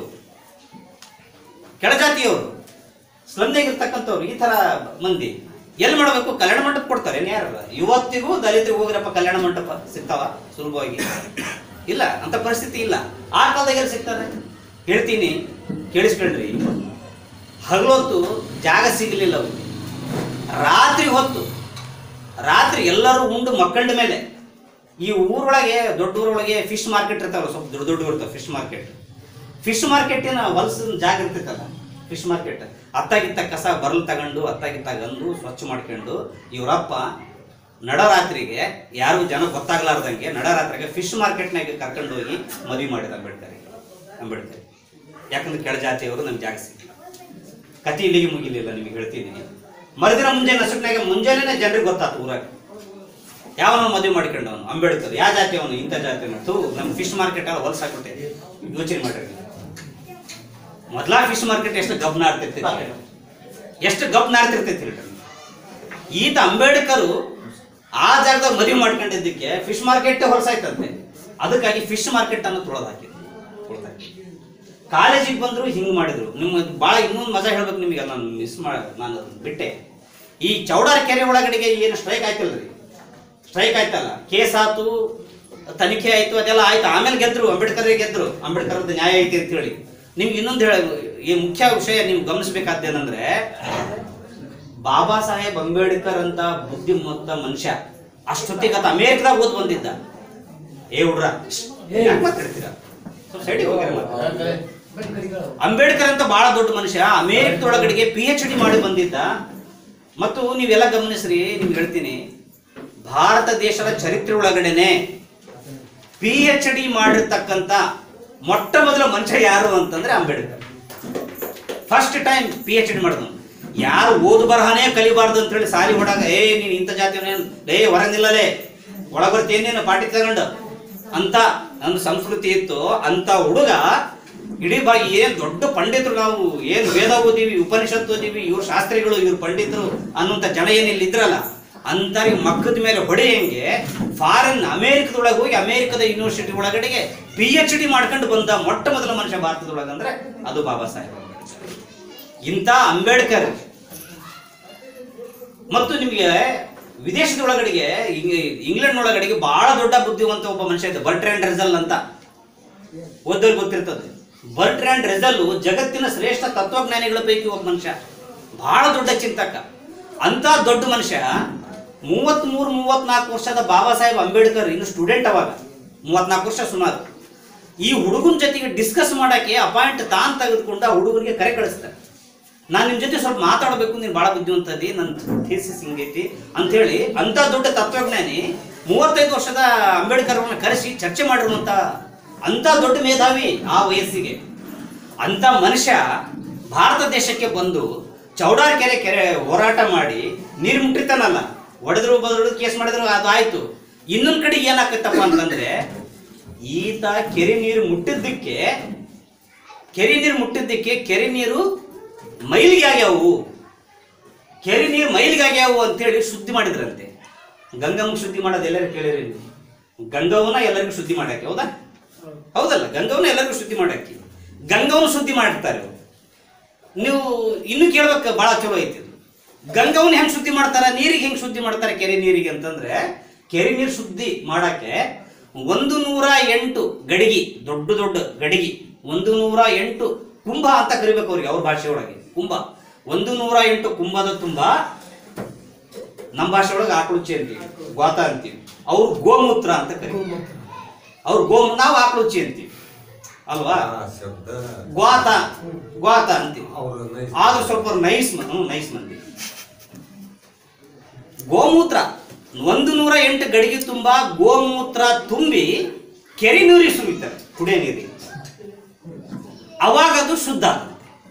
ಕೆಳಜಾತಿಯವರು ಸ್ಲಮ್ದಾಗ ಇರ್ತಕ್ಕಂಥವ್ರು ಈ ತರ ಮಂದಿ ಎಲ್ಲಿ ಮಾಡಬೇಕು ಕಲ್ಯಾಣ ಮಂಟಪ ಕೊಡ್ತಾರೆ ಯಾರು ಇವತ್ತಿಗೂ ದಲಿತರಿಗೆ ಹೋಗ್ರಪ್ಪ ಕಲ್ಯಾಣ ಮಂಟಪ ಸಿಗ್ತಾವ ಸುಲಭವಾಗಿ ಇಲ್ಲ ಅಂತ ಪರಿಸ್ಥಿತಿ ಇಲ್ಲ ಆ ಕಾಲದಾಗ ಎಲ್ಲಿ ಸಿಗ್ತಾರೆ ಹೇಳ್ತೀನಿ ಕೇಳಿಸ್ಕೊಳ್ರಿ ಹಗಲೊತ್ತು ಜಾಗ ಸಿಗಲಿಲ್ಲ ಅವ್ರಿಗೆ ರಾತ್ರಿ ಹೊತ್ತು ರಾತ್ರಿ ಎಲ್ಲರೂ ಉಂಡು ಮಕ್ಕಂಡ ಮೇಲೆ ಈ ಊರೊಳಗೆ ದೊಡ್ಡ ಊರೊಳಗೆ ಫಿಶ್ ಮಾರ್ಕೆಟ್ ಇರ್ತಾವಲ್ಲ ಸ್ವಲ್ಪ ದೊಡ್ಡ ದೊಡ್ಡ ಇರ್ತಾವೆ ಫಿಶ್ ಮಾರ್ಕೆಟ್ ಫಿಶ್ ಮಾರ್ಕೆಟಿನ ಹೊಲಸಿನ ಜಾಗ ಇರ್ತೈತಲ್ಲ ಫಿಶ್ ಮಾರ್ಕೆಟ್ ಅತ್ತಾಗಿತ್ತ ಕಸ ಬರಲ್ ತಗೊಂಡು ಅತ್ತಾಗಿತ್ತ ಗಂದು ಸ್ವಚ್ಛ ಮಾಡ್ಕೊಂಡು ಇವರಪ್ಪ ನಡರಾತ್ರಿಗೆ ಯಾರು ಜನ ಗೊತ್ತಾಗ್ಲಾರ್ದಂಗೆ ನಡರಾತ್ರಿಗೆ ಫಿಶ್ ಮಾರ್ಕೆಟ್ನಾಗ ಕರ್ಕೊಂಡು ಹೋಗಿ ಮದುವೆ ಮಾಡಿದ ಅಂಬೇಡ್ಕರ್ ಅಂಬೇಡ್ಕರ್ ಯಾಕಂದ್ರೆ ಕೆಳಜಾತಿಯವರು ನಮ್ಗೆ ಜಾಗ ಸಿಕ್ಕಿಲ್ಲ ಕತಿ ಇಲ್ಲಿಗೆ ಮುಗಿಲಿಲ್ಲ ನಿಮಗೆ ಹೇಳ್ತೀನಿ ಮರುದಿನ ಮುಂಜಾನೆ ನಸುಕ್ನಾಗ ಮುಂಜಾನೆ ಜನರಿಗೆ ಗೊತ್ತಾತು ಊರಾಗ ಯಾವನ ಮದುವೆ ಮಾಡ್ಕೊಂಡವನು ಅಂಬೇಡ್ಕರ್ ಯಾವ ಜಾತಿ ಅವನು ಇಂಥ ಜಾತಿ ಅವನು ಥೂ ನಮ್ಮ ಫಿಶ್ ಮಾರ್ಕೆಟ್ ಎಲ್ಲ ಹೊಲಸ ಹಾಕ್ಬಿಟ್ಟೆ ಯೋಚನೆ ಮಾಡ್ರಿ ಮೊದ್ಲ ಫಿಶ್ ಮಾರ್ಕೆಟ್ ಎಷ್ಟು ಗಬ್ನ ಆಡ್ತಿರ್ತೈತಿ ಎಷ್ಟು ಗಬ್ನ ಆಡ್ತಿರ್ತೈತಿ ಹೇಳ್ರಿ ಈತ ಅಂಬೇಡ್ಕರು ಆ ಜಾಗದಾಗ ಮದುವೆ ಮಾಡ್ಕೊಂಡಿದ್ದಕ್ಕೆ ಫಿಶ್ ಮಾರ್ಕೆಟ್ ಹೊಲಸಾಯ್ತಂತೆ ಅದಕ್ಕಾಗಿ ಫಿಶ್ ಮಾರ್ಕೆಟ್ ಅನ್ನು ತುಳದ್ ಹಾಕಿದ್ರು ತುಳ್ದ್ ಹಾಕಿದ್ರು. ಕಾಲೇಜಿಗೆ ಬಂದ್ರು ಹಿಂಗ್ ಮಾಡಿದ್ರು ನಿಮ್ಮ ಭಾಳ ಇನ್ನೊಂದು ಮಜಾ ಹೇಳ್ಬೇಕು ನಿಮಗೆ ನಾನು ಮಿಸ್ ಮಾಡ ನಾನು ಅದನ್ನ ಬಿಟ್ಟೆ ಈ ಚೌಡಾರ ಕೆರೆ ಒಳಗಡೆಗೆ ಏನು ಸ್ಟ್ರೈಕ್ ಆಯ್ತಲ್ರಿ ಸ್ಟ್ರೈಕ್ ಆಯ್ತಲ್ಲ ಕೇಸ್ ಆತು ತನಿಖೆ ಆಯ್ತು ಅದೆಲ್ಲ ಆಯ್ತು ಆಮೇಲೆ ಗೆದ್ರು ಅಂಬೇಡ್ಕರ್ ಗೆದ್ರು ಅಂಬೇಡ್ಕರ್ ನ್ಯಾಯ ಐತಿ ಅಂತ ಹೇಳಿ ನಿಮ್ಗೆ ಇನ್ನೊಂದು ಹೇಳ ಈ ಮುಖ್ಯ ವಿಷಯ ನೀವು ಗಮನಿಸ್ಬೇಕಾದ್ದೇನಂದ್ರೆ ಬಾಬಾ ಸಾಹೇಬ್ ಅಂಬೇಡ್ಕರ್ ಅಂತ ಬುದ್ಧಿಮತ್ತ ಮನುಷ್ಯ ಅಷ್ಟೊತ್ತಿಗೆ ಆತ ಅಮೇರಿಕದಾಗ ಓದ್ ಬಂದಿದ್ದ ಏ ಹುಡ್ರ ಯಾಕ್ ಮಾತಾಡ್ತೀರಾ ಸ್ವಲ್ಪ ಸೈಡಿಗೆ ಹೋಗ್ಯಾರ ಮಾತು. ಅಂಬೇಡ್ಕರ್ ಅಂತ ಬಹಳ ದೊಡ್ಡ ಮನುಷ್ಯ ಅಮೇರಿಕದೊಳಗಡೆಗೆ ಪಿ ಎಚ್ ಡಿ ಮಾಡಿ ಬಂದಿದ್ದ ಮತ್ತು ನೀವೆಲ್ಲ ಗಮನಿಸ್ರಿ ನಿಮ್ಗೆ ಹೇಳ್ತೀನಿ ಭಾರತ ದೇಶದ ಚರಿತ್ರೆ ಒಳಗಡೆನೆ ಪಿ ಎಚ್ ಡಿ ಮಾಡಿರ್ತಕ್ಕಂಥ ಮೊಟ್ಟ ಮೊದಲ ಮನುಷ್ಯ ಯಾರು ಅಂತಂದ್ರೆ Ambedkar first time P H D ಮಾಡಿದ್ನು ಯಾರು ಓದು ಬರಹನೇ ಕಲಿಬಾರ್ದು ಅಂತ ಹೇಳಿ ಸಾಲಿ ಹೊಡಾಗ ಏ ನೀನು ಇಂಥ ಜಾತಿಯವನೇನು ಏ ಹೊರ ನಿಲ್ಲಲೇ ಒಳ ಬರ್ತೇನೇನು ಪಾಟಿ ತಗೊಂಡು ಅಂತ ಒಂದು ಸಂಸ್ಕೃತಿ ಇತ್ತು ಅಂತ ಹುಡುಗ ಇಡೀ ಬಾ ಏನ್ ದೊಡ್ಡ ಪಂಡಿತರು ನಾವು ಏನ್ ವೇದ ಓದೀವಿ ಉಪನಿಷತ್ ಓದೀವಿ ಇವ್ರು ಶಾಸ್ತ್ರಿಗಳು ಇವ್ರು ಪಂಡಿತರು ಅನ್ನುವಂಥ ಜನ ಏನಿಲ್ಲ ಇದ್ರಲ್ಲ ಅಂತರಿಗೆ ಮಕ್ಕದ ಮೇಲೆ ಹೊಡೆಯಂಗೆ ಫಾರಿನ್ ಅಮೇರಿಕದೊಳಗೆ ಹೋಗಿ ಅಮೇರಿಕದ ಯೂನಿವರ್ಸಿಟಿ ಒಳಗಡೆಗೆ ಪಿ ಎಚ್ ಡಿ ಮಾಡ್ಕೊಂಡು ಬಂದ ಮೊಟ್ಟ ಮೊದಲ ಮನುಷ್ಯ ಭಾರತದೊಳಗಂದ್ರೆ ಅದು ಬಾಬಾ ಸಾಹೇಬ್ ಅಂಬೇಡ್ಕರ್. ಇಂಥ ಅಂಬೇಡ್ಕರ್ ಮತ್ತು ನಿಮಗೆ ವಿದೇಶದ ಒಳಗಡೆಗೆ ಇಂಗ್ಲೆಂಡ್ ಒಳಗಡೆಗೆ ಬಹಳ ದೊಡ್ಡ ಬುದ್ಧಿವಂತ ಒಬ್ಬ ಮನುಷ್ಯ ಇದ್ದ ಬರ್ಟ್ರ್ಯಾಂಡ್ ರೆಸಲ್ ಅಂತ ಓದೋರು ಗೊತ್ತಿರ್ತದೆ ಬರ್ಟ್ರ್ಯಾಂಡ್ ರೆಸಲ್ ಜಗತ್ತಿನ ಶ್ರೇಷ್ಠ ತತ್ವಜ್ಞಾನಿಗಳ ಪೈಕಿ ಒಬ್ಬ ಮನುಷ್ಯ ಬಹಳ ದೊಡ್ಡ ಚಿಂತಕ ಅಂತ ದೊಡ್ಡ ಮನುಷ್ಯ ಮೂವತ್ಮೂರು ಮೂವತ್ನಾಲ್ಕು ವರ್ಷದ ಬಾಬಾ ಸಾಹೇಬ್ ಅಂಬೇಡ್ಕರ್ ಇನ್ನು ಸ್ಟೂಡೆಂಟ್ ಅವಾಗ ಮೂವತ್ನಾಲ್ಕು ವರ್ಷ ಸುಮಾರು ಈ ಹುಡುಗನ ಜೊತೆಗೆ ಡಿಸ್ಕಸ್ ಮಾಡಕ್ಕೆ ಅಪಾಯಿಂಟ್ ತಾನ್ ತೆಗೆದುಕೊಂಡು ಆ ಹುಡುಗನಿಗೆ ಕರೆ ಕಳಿಸ್ತಾರೆ ನಾನು ನಿಮ್ಮ ಜೊತೆ ಸ್ವಲ್ಪ ಮಾತಾಡಬೇಕು ನೀನು ಭಾಳ ಬುದ್ಧಿವಂತದಿ ನನ್ನ ಥೀಸಿಸ್ ಹಿಂಗೈತಿ ಅಂಥೇಳಿ ಅಂಥ ದೊಡ್ಡ ತತ್ವಜ್ಞಾನಿ ಮೂವತ್ತೈದು ವರ್ಷದ ಅಂಬೇಡ್ಕರ್ ಅವ್ರನ್ನ ಕರೆಸಿ ಚರ್ಚೆ ಮಾಡಿರುವಂಥ ಅಂಥ ದೊಡ್ಡ ಮೇಧಾವಿ ಆ ವಯಸ್ಸಿಗೆ ಅಂಥ ಮನುಷ್ಯ ಭಾರತ ದೇಶಕ್ಕೆ ಬಂದು ಚೌಡಾರ್ ಕೆರೆ ಕೆರೆ ಹೋರಾಟ ಮಾಡಿ ನೀರು ಮುಟ್ಟಿರ್ತಾನಲ್ಲ ಹೊಡೆದ್ರು ಬದ್ರು ಕೇಸ್ ಮಾಡಿದ್ರು ಅದು ಆಯ್ತು ಇನ್ನೊಂದ್ ಕಡೆ ಏನಾಕತ್ತಪ್ಪ ಅಂತಂದ್ರೆ ಈತ ಕೆರೆ ನೀರು ಮುಟ್ಟಿದ್ದಕ್ಕೆ ಕೆರೆ ನೀರು ಮುಟ್ಟಿದ್ದಕ್ಕೆ ಕೆರೆ ನೀರು ಮೈಲಿಗೆ ಆಗ್ಯಾವು ಕೆರೆ ನೀರು ಮೈಲಿಗೆ ಆಗ್ಯಾವು ಅಂತೇಳಿ ಶುದ್ಧಿ ಮಾಡಿದ್ರಂತೆ ಗಂಗಮ್ಮ ಶುದ್ಧಿ ಮಾಡೋದು ಎಲ್ಲರೂ ಕೇಳಿರಿ ನೀವು ಗಂಗವನ್ನ ಎಲ್ಲರಿಗೂ ಶುದ್ಧಿ ಮಾಡಕ್ಕೆ ಹೌದಾ ಹೌದಲ್ಲ ಗಂಗವನ್ನ ಎಲ್ಲರಿಗೂ ಶುದ್ಧಿ ಮಾಡಕ್ಕೆ ಗಂಗವನ್ನ ಶುದ್ಧಿ ಮಾಡಿರ್ತಾರೆ ಅವ್ರು. ನೀವು ಇನ್ನು ಕೇಳ್ಬೇಕು ಭಾಳ ಚಲೋ ಐತಿ ಇದು. ಗಂಗವನ್ನ ಹೆಂಗ್ ಶುದ್ಧಿ ಮಾಡ್ತಾರ ನೀರಿಗೆ ಹೆಂಗ್ ಶುದ್ಧಿ ಮಾಡ್ತಾರೆ ಕೆರೆ ನೀರಿಗೆ ಅಂತಂದ್ರೆ ಕೆರೆ ನೀರು ಶುದ್ಧಿ ಮಾಡಕ್ಕೆ ಒಂದು ನೂರ ಎಂಟು ಗಡಿಗಿ ದೊಡ್ಡ ದೊಡ್ಡ ಗಡಿಗಿ ಒಂದು ನೂರ ಎಂಟು ಕುಂಭ ಅಂತ ಕರಿಬೇಕು ಅವ್ರಿಗೆ ಅವ್ರ ಭಾಷೆ ಒಳಗೆ ಕುಂಭ ಒಂದು ನೂರ ಎಂಟು ಕುಂಭದ ತುಂಬ ನಮ್ಮ ಭಾಷೆ ಒಳಗೆ ಆಕಳುಚ್ಚಿ ಅಂತೀವಿ ಗೋತ ಅಂತೀವಿ ಅವ್ರು ಗೋಮೂತ್ರ ಅಂತ ಕರಿತೀವಿ ಅವ್ರು ಗೋ ನಾವು ಆಕಳುಚ್ಚಿ ಅಂತೀವಿ ಅಲ್ವಾ ಆ ಶಬ್ದ ಗ್ವಾತ ಗ್ವಾತ ಅಂತೀವಿ ಅವರು ಆದ್ರೂ ಸ್ವಲ್ಪ ನೈಸ್ ಮ- ಹ್ಮ್, ನೈಸ್ ಮಂದಿ ಗೋಮೂತ್ರ ಒಂದು ನೂರ ಎಂಟು ಗಡಿಗೆ ತುಂಬ ಗೋಮೂತ್ರ ತುಂಬಿ ಕೆರೆ ನೀರಿಗೆ ಸುರಿತಾರೆ ಕುಡಿಯೋ ನೀರಿಗೆ ಅವಾಗ ಅದು ಶುದ್ಧ ಆಗುತ್ತೆ.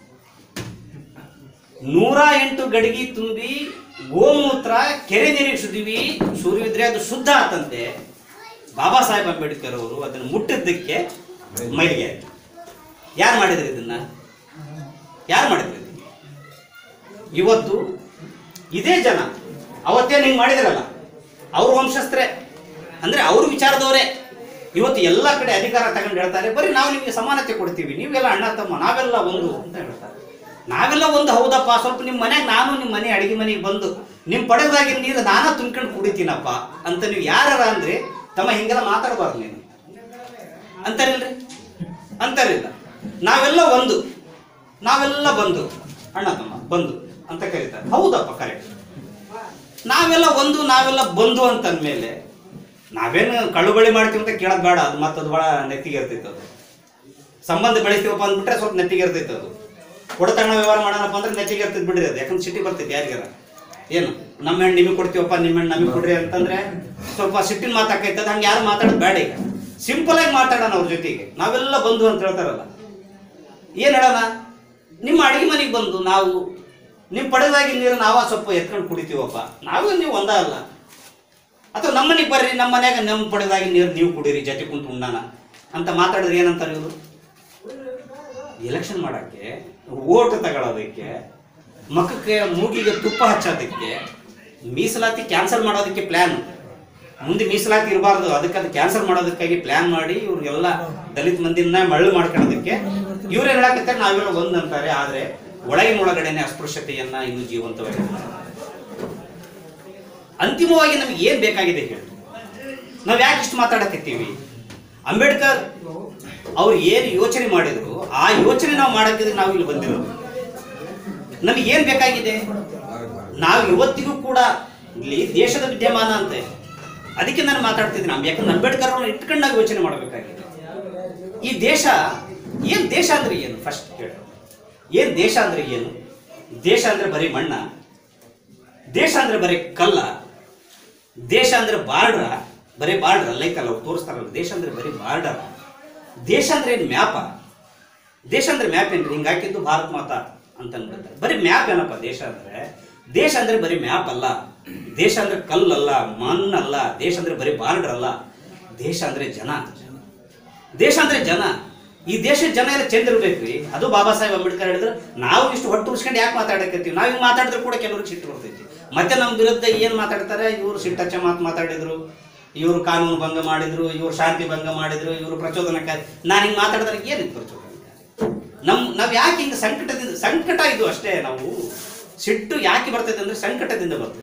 ನೂರ ಎಂಟು ಗಡಿಗೆ ತುಂಬಿ ಗೋಮೂತ್ರ ಕೆರೆ ನೀರಿಗೆ ಸುದಿವಿ ಸುರಿವಿದ್ರೆ ಅದು ಶುದ್ಧ ಆತಂತೆ ಬಾಬಾ ಸಾಹೇಬ್ ಅಂಬೇಡ್ಕರ್ ಅವರು ಅದನ್ನು ಮುಟ್ಟಿದ್ದಕ್ಕೆ ಮೈಲಿಗೆ ಆಯ್ತು ಯಾರು ಮಾಡಿದ್ರು ಇದನ್ನ ಯಾರು ಮಾಡಿದ್ರು ಇದನ್ನ? ಇವತ್ತು ಇದೇ ಜನ ಅವತ್ತೇನು ಹಿಂಗೆ ಮಾಡಿದ್ರಲ್ಲ ಅವ್ರ ವಂಶಸ್ಥರೇ ಅಂದ್ರೆ ಅವ್ರ ವಿಚಾರದವರೇ ಇವತ್ತು ಎಲ್ಲ ಕಡೆ ಅಧಿಕಾರ ತಗೊಂಡು ಹೇಳ್ತಾರೆ ಬರೀ ನಾವು ನಿಮಗೆ ಸಮಾನತೆ ಕೊಡ್ತೀವಿ ನೀವೆಲ್ಲ ಅಣ್ಣ ತಮ್ಮ ನಾವೆಲ್ಲ ಒಂದು ಅಂತ ಹೇಳ್ತಾರೆ ನಾವೆಲ್ಲ ಒಂದು ಹೌದಪ್ಪ ಸ್ವಲ್ಪ ನಿಮ್ಮ ಮನೆಗೆ ನಾನು ನಿಮ್ಮ ಮನೆ ಅಡಿಗೆ ಮನೆಗೆ ಬಂದು ನಿಮ್ಮ ಪಡೆದಾಗಿನ ನೀರು ನಾನಾ ತುಂಬ್ಕೊಂಡು ಕುಡಿತೀನಪ್ಪ ಅಂತ ನೀವು ಯಾರ ಅಂದ್ರೆ ತಮ್ಮ ಹಿಂಗೆಲ್ಲ ಮಾತಾಡಬಾರ್ದು ನೀನು ಅಂತಾರಿಲ್ರಿ ಅಂತಾರಿಲ್ಲ ನಾವೆಲ್ಲ ಒಂದು ನಾವೆಲ್ಲ ಬಂದು ಅಣ್ಣ ತಮ್ಮ ಬಂದು ಅಂತ ಕರೀತಾರೆ ಹೌದಪ್ಪ ಕರೆಕ್ಟ್ ನಾವೆಲ್ಲ ಒಂದು ನಾವೆಲ್ಲ ಬಂದು ಅಂತ ಅಂದಮೇಲೆ ನಾವೇನು ಕಳುಬಳಿ ಮಾಡ್ತೀವಿ ಅಂತ ಕೇಳೋದು ಬೇಡ ಅದು ಮತ್ತದು ಭಾಳ ನೆತ್ತಿಗೆ ಇರ್ತೈತೆ ಅದು ಸಂಬಂಧ ಬೆಳೆಸ್ತೀವಪ್ಪ ಅಂದ್ಬಿಟ್ರೆ ಸ್ವಲ್ಪ ನೆತ್ತಿಗೆ ಇರ್ತೈತೆ ಅದು ಕೊಡತಣ್ಣ ವ್ಯವಹಾರ ಮಾಡೋಣಪ್ಪ ಅಂದ್ರೆ ನೆತ್ತಿಗೆ ಇರ್ತೈತೆ ಬಿಡ್ರಿ ಅದು ಯಾಕಂದ್ರೆ ಸಿಟಿ ಬರ್ತೈತೆ ಯಾರಿಗಾರ ಏನು ನಮ್ಮ ಹೆಣ್ಣು ನಿಮಗೆ ಕೊಡ್ತೀವಪ್ಪ ನಿಮ್ಮ ಹೆಣ್ಣು ನಮಗೆ ಕೊಡ್ರಿ ಅಂತಂದ್ರೆ ಸ್ವಲ್ಪ ಸಿಟ್ಟಿನ ಮಾತಾಕೈತದ ಹಂಗೆ ಯಾರು ಮಾತಾಡೋದು ಬೇಡ ಈಗ ಸಿಂಪಲ್ ಆಗಿ ಮಾತಾಡೋಣ ಅವ್ರ ಜೊತೆಗೆ ನಾವೆಲ್ಲ ಬಂದು ಅಂತ ಹೇಳ್ತಾರಲ್ಲ ಏನು ಹೇಳೋಣ ನಿಮ್ಮ ಅಡಿಗೆ ಮನೆಗೆ ಬಂದು ನಾವು ನಿಮ್ಮ ಪಡೆದಾಗಿ ನೀರು ನಾವ ಸ್ವಲ್ಪ ಎತ್ಕೊಂಡು ಕುಡಿತೀವಪ್ಪ ನಾವು ನೀವು ಒಂದ ಅಲ್ಲ ಅಥವಾ ನಮ್ಮ ಮನೆಗೆ ಬರ್ರಿ ನಮ್ಮ ಮನ್ಯಾಗ ನಮ್ಮ ಪಡೆದಾಗಿ ನೀರು ನೀವು ಕುಡೀರಿ ಜೊತೆ ಕುಂತು ಉಣ್ಣಾನ ಅಂತ ಮಾತಾಡಿದ್ರೆ ಏನಂತಾರೆ ಇವರು ಎಲೆಕ್ಷನ್ ಮಾಡಕ್ಕೆ ಓಟ್ ತಗೊಳ್ಳೋದಕ್ಕೆ ಮಕ್ಕಕ್ಕೆ ಮೂಗಿಗೆ ತುಪ್ಪ ಹಚ್ಚೋದಕ್ಕೆ ಮೀಸಲಾತಿ ಕ್ಯಾನ್ಸಲ್ ಮಾಡೋದಕ್ಕೆ ಪ್ಲ್ಯಾನ್ ಮುಂದೆ ಮೀಸಲಾತಿ ಇರಬಾರ್ದು ಅದಕ್ಕೆ ಅದು ಕ್ಯಾನ್ಸಲ್ ಮಾಡೋದಕ್ಕಾಗಿ ಪ್ಲ್ಯಾನ್ ಮಾಡಿ ಇವ್ರಿಗೆಲ್ಲ ದಲಿತ ಮಂದಿನ ಮಳ್ಳು ಮಾಡ್ಕೊಳ್ಳೋದಕ್ಕೆ ಇವ್ರೇನು ಹೇಳಕತ್ತಾರೆ ನಾವೆಲ್ಲ ಒಂದು ಅಂತಾರೆ ಆದರೆ ಒಳಗಿನ ಒಳಗಡೆನೆ ಅಸ್ಪೃಶ್ಯತೆಯನ್ನ ಇನ್ನೂ ಜೀವಂತವಾಗಿ ಅಂತಿಮವಾಗಿ ನಮಗೆ ಏನು ಬೇಕಾಗಿದೆ ಹೇಳಿ ನಾವು ಯಾಕೆ ಇಷ್ಟು ಮಾತಾಡಕತ್ತೀವಿ ಅಂಬೇಡ್ಕರ್ ಅವ್ರು ಏನು ಯೋಚನೆ ಮಾಡಿದ್ರು ಆ ಯೋಚನೆ ನಾವು ಮಾಡಕ್ಕಿದ್ರೆ ನಾವು ಇಲ್ಲಿ ಬಂದಿರೋದು ನಮಗೆ ಏನು ಬೇಕಾಗಿದೆ ನಾವು ಇವತ್ತಿಗೂ ಕೂಡ ಇಲ್ಲಿ ದೇಶದ ವಿದ್ಯಮಾನ ಅಂತೆ ಅದಕ್ಕೆ ನಾನು ಮಾತಾಡ್ತಿದ್ದೀನಿ ನಾವು ಯಾಕಂದ್ರೆ ಅಂಬೇಡ್ಕರ್ ಅವ್ರನ್ನ ಇಟ್ಕೊಂಡು ನಾವು ಯೋಚನೆ ಮಾಡಬೇಕಾಗಿದೆ ಈ ದೇಶ ಏನು ದೇಶ ಅಂದ್ರೆ ಏನು ಫಸ್ಟ್ ಕೇಳಿ ಏನು ದೇಶ ಅಂದ್ರೆ ಏನು ದೇಶ ಅಂದ್ರೆ ಬರೀ ಮಣ್ಣ ದೇಶ ಅಂದ್ರೆ ಬರೀ ಕಲ್ಲ ದೇಶ ಅಂದ್ರೆ ಬಾರ್ಡ್ರ ಬರೀ ಬಾರ್ಡ್ರ ಲೈಕ್ ಅಲ್ಲ ಅವ್ರು ತೋರಿಸ್ತಾರಲ್ಲ ದೇಶ ಅಂದ್ರೆ ಬರೀ ಬಾರ್ಡರ್ ದೇಶ ಅಂದ್ರೆ ಏನು ಮ್ಯಾಪ ದೇಶ ಅಂದ್ರೆ ಮ್ಯಾಪ್ ಏನ್ರಿ ಹಿಂಗೆ ಹಾಕಿದ್ದು ಭಾರತ್ ಮಾತಾ ಅಂತ ಅನ್ಬಿಡ್ತಾರೆ ಬರೀ ಮ್ಯಾಪ್ ಏನಪ್ಪ ದೇಶ ಅಂದ್ರೆ ದೇಶ ಅಂದ್ರೆ ಬರೀ ಮ್ಯಾಪ್ ಅಲ್ಲ ದೇಶ ಅಂದ್ರೆ ಕಲ್ಲಲ್ಲ ಮಣ್ಣಲ್ಲ ದೇಶ ಅಂದ್ರೆ ಬರೀ ಬಾರ್ಡರ್ ಅಲ್ಲ ದೇಶ ಅಂದ್ರೆ ಜನ ದೇಶ ಅಂದ್ರೆ ಜನ ಈ ದೇಶದ ಜನ ಎಲ್ಲ ಚಂದ ಇರ್ಬೇಕ್ರಿ ಅದು ಬಾಬಾ ಸಾಹೇಬ್ ಅಂಬೇಡ್ಕರ್ ಹೇಳಿದ್ರು ನಾವು ಇಷ್ಟು ಹೊಟ್ಟು ಉರ್ಸ್ಕೊಂಡು ಯಾಕೆ ಮಾತಾಡಕತ್ತೀವಿ ನಾವು ಹಿಂಗೆ ಮಾತಾಡಿದ್ರು ಕೂಡ ಕೆಲವ್ರಿಗೆ ಸಿಟ್ಟು ಬರ್ತೈತಿ ಮತ್ತೆ ನಮ್ಮ ವಿರುದ್ಧ ಏನು ಮಾತಾಡ್ತಾರೆ ಇವರು ಸಿಟ್ಟಚ್ಚ ಮಾತು ಮಾತಾಡಿದ್ರು ಇವರು ಕಾನೂನು ಭಂಗ ಮಾಡಿದ್ರು ಇವರು ಶಾಂತಿ ಭಂಗ ಮಾಡಿದ್ರು ಇವರು ಪ್ರಚೋದನಕಾರಿ ನಾನು ಹಿಂಗೆ ಮಾತಾಡಿದ್ರೆ ಏನಿತ್ತು ಪ್ರಚೋದನ ನಮ್ ನಾವ್ ಯಾಕೆ ಹಿಂಗೆ ಸಂಕಟದಿಂದ ಸಂಕಟ ಇದು ಅಷ್ಟೇ ನಾವು ಸಿಟ್ಟು ಯಾಕೆ ಬರ್ತೈತೆ ಅಂದ್ರೆ ಸಂಕಟದಿಂದ ಬರ್ತದೆ